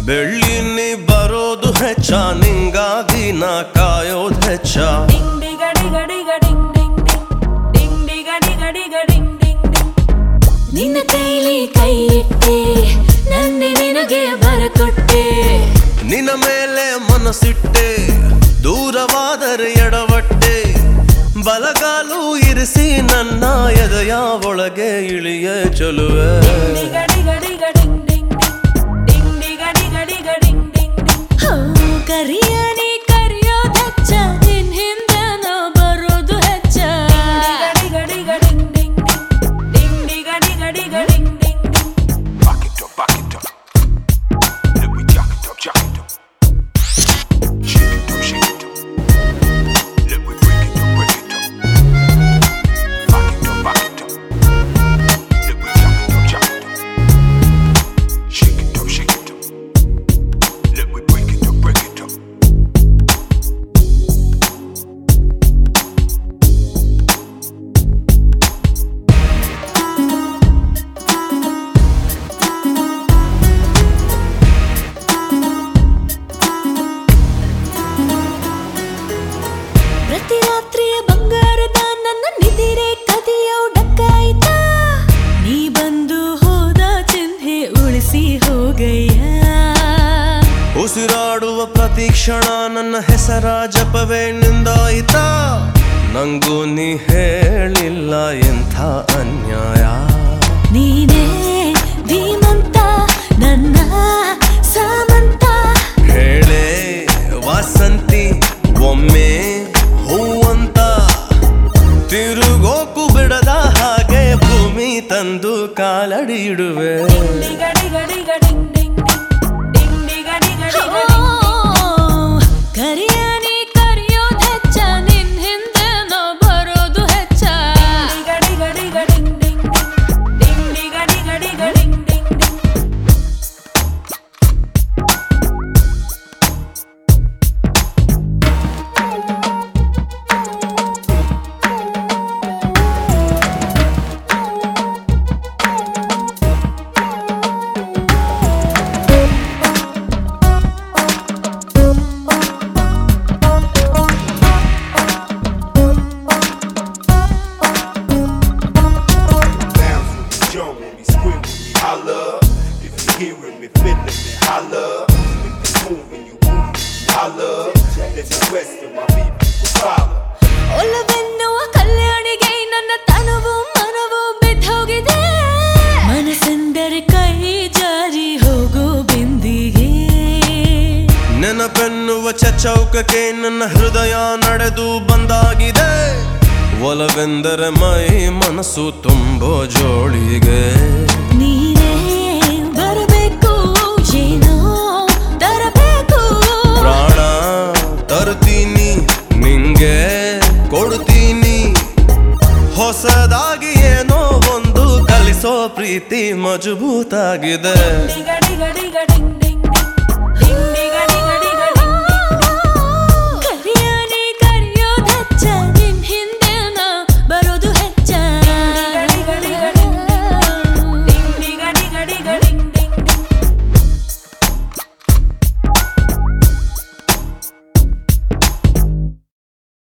ಬೆಳ್ಳಿನಿ ಬರೋದು ಹೆಚ್ಚ ನಿಂಗಾಗಿ ನಾ ಕಾಯೋದು ಹೆಚ್ಚ ಡಿಂಗ್ ಡಿಗ ಡಿಗ ಡಿಗ ಡಿಂಗ್ ಡಿಂಗ್ ಡಿಂಗ್ ಡಿಂಗ್ ಡಿಗ ಡಿಗ ಡಿಗ ಡಿಂಗ್ ಡಿಂಗ್ ಡಿಂಗ್ ನಿನ್ನ ಕೈಲಿ ಕೈ ಇಟ್ಟೆ ನನ್ನೆ ನಿನಗೆ ಬರಕೊಟ್ಟೆ ನಿನ್ನ ಮೇಲೆ ಮನಸ್ಸಿಟ್ಟೆ ದೂರವಾದರೆ ಎಡವಟ್ಟೆ ಬಲಗಾಲು ಇರಿಸಿ ನನ್ನ ಎದೆಯ ಒಳಗೆ ಇಳಿಯ ಚಲುವೆ ಡಿಗ ಡಿಗ ಡಿಗ ಡಿಂಗ್ ಡಿಂಗ್ ಡಿಂಗ್ ಡಿಗ ಡಿಗ ಡಿಗ ಡಿಂಗ್ ಡಿಂಗ್ ಡಿಂಗ್ ಹೋ ಕರಿಯ ನೀ ಕರಿಯೋದು ಹೆಚ್ಚ ನಿನ್ ಹಿಂದೆ ನಾ ಬರೋದು ಹೆಚ್ಚ ಡಿಗ ಡಿಗ ಡಿಗ ಡಿಂಗ್ ಡಿಂಗ್ ಡಿಂಗ್ ಡಿಗ ಡಿಗ ಡಿಗ ಡಿಂಗ್ ಡಿಂಗ್ ಡಿಂಗ್ Back it up, back it up. Let me jack it up, jack it up. Shake it up, shake it up. Let me break it up, break it up. Back it up, back it up. Let me jack it up, jack it up. Shake it up, shake it up. Let me break it up, break it up. ಪ್ರತಿ ರಾತ್ರಿಯ ಬಂಗಾರದ ನನ್ನ ನಿದಿರೆ ಕದಿಯೋ ಡಕ್ಕಾಯ್ತ ನೀ ಬಂದು ಹೋದ ಚಿಹ್ನೆ ಉಳಿಸಿ ಹೋಗಯ್ಯ ಉಸಿರಾಡುವ ಪ್ರತಿ ಕ್ಷಣ ನನ್ನ ಹೆಸರ ಜಪವೇ ನಿಂದಾಯಿತಾ ನಂಗೂ ನೀ ಹೇಳಿಲ್ಲ ಎಂಥ ಅನ್ಯಾಯ ನೀನೇ ಧೀಮಂತ ನನ್ನ ಸಾಮಂತ ಹೇಳೆ ವಾಸಂತಿ ಒಮ್ಮೆ ಹೂವಂತ ತಿರುಗೋಕು ಬಿಡದ ಹಾಗೆ ಭೂಮಿ ತಂದು ಕಾಲಡಿ ಇಡುವೆ ಡಿಗ ಡಿಗ ಡಿಗ ಡಿಂಗ್ ಡಿಂಗ್ ಡಿಂಗ್ ಡಿಗ ಡಿಗ ಡಿಗ ಕರಿಯ ನೀ ಕರಿಯೋದು ಹೆಚ್ಚ ನಿನ್ ಹಿಂದೆ ನಾ ಬರೋದು ಹೆಚ್ಚ ಡಿಗ ಡಿಗ ಡಿಗ ಡಿಂಗ್ ಡಿಂಗ್ ಡಿಂಗ್ ಡಿಗ ಡಿಗ ಡಿಗ ಡಿಂಗ್ ಡಿಂಗ್ ಡಿಂಗ್ Bounce with me, jump with me, scream with me, holla. If you hearing me, feeling me, holla. If it's moving, you move, holla. Let the rest of my people follow. ಒಲವೆನ್ನುವ ಕಲ್ಯಾಣಿಗೆ ನನ್ನ ತನವು ಮನವು ಬಿದ್ದೋಗಿದೆ ಮನಸ್ಸೆಂದರೆ ಕೈ ಜಾರಿ ಹೋಗೋ ಬಿಂದಿಗೆ ನೆನಪೆನ್ನುವ ಚೌಕಕ್ಕೆ ನನ್ನ ಹೃದಯ ನಡೆದು ಬಂದಾಗಿದೆ ಒಲವೆಂದರೆ ಮೈ ಮನಸ್ಸು ತುಂಬೋ ಜೋಳಿಗೆ ನೀನೇ ಬರಬೇಕು ಏನೋ ತರಬೇಕು ಪ್ರಾಣ ತರ್ತೀನಿ ನಿಂಗೆ ಕೊಡ್ತೀನಿ ಹೊಸದಾಗಿ ಏನೋ ಒಂದು ಕಲಿಸೋ ಪ್ರೀತಿ ಮಜಬೂತಾಗಿದೆ ಡಿಗ ಡಿಗ ಡಿಗ